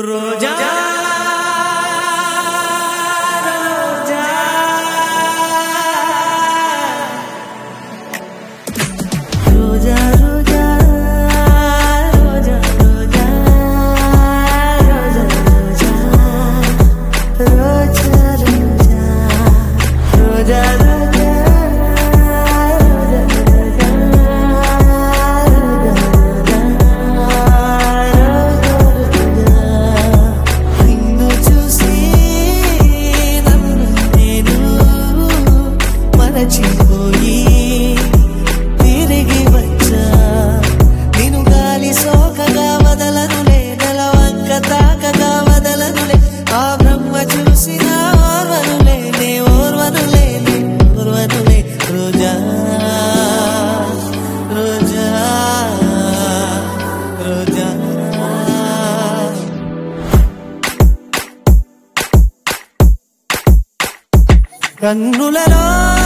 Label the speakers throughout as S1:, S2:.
S1: రోజా రోజా రోజా రోజా రోజా రోజా రోజా రోజా రోజా రోజా రోజా నిన్ను చూసి నన్ను నేను మరచిపోయి తిరిగి వచ్చా నేను గాలి సోకగా వదలనులే నెలవంక తాకగా వదలనులే ఆ బ్రహ్మ చూసిన ఓర్వనులే నే ఓర్వనులే నే ఓర్వనులే రోజా రోజా రోజా కన్నులలో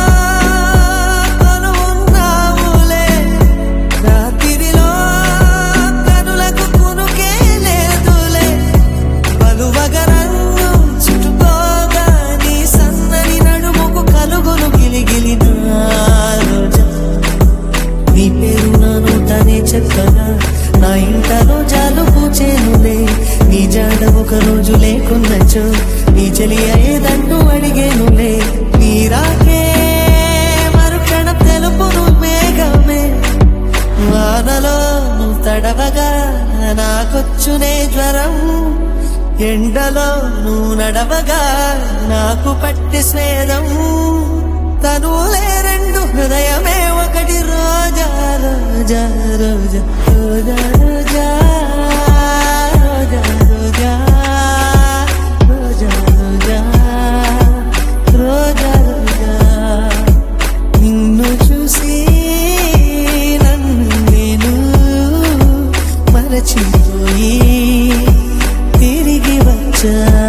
S1: కనున్నావులే రాత్రిలో కనులకు కునుకే లేదులే పలువగరంగు చుట్టుకోగా నీ సన్నని నడుముకు కలుగును గిలిగిలి నా రోజా నీ పేరు నా నోటనే చక్కగా నా ఇంట రోజాలు పూచేనులే నీ జాడ ఒక రోజు లేకున్నచో నీ చెలి అయ్యేదంటూ అడిగేనులే నీ రాకే మరుక్షణం తెలుపును మేఘమే వానలో నువ్వు తడవగా నాకొచ్చునే జ్వరం ఎండలో నువ్వు నడవగా నాకు పట్టి స్వేదం తనులే రెండు హృదయమే ఒకటి రోజా రోజా రోజా రోజా రోజా రోజా రోజా రోజా రోజా రోజా రోజా నిన్ను చూసి నన్ను నేను మరచిపోయి తిరిగి వచ్చా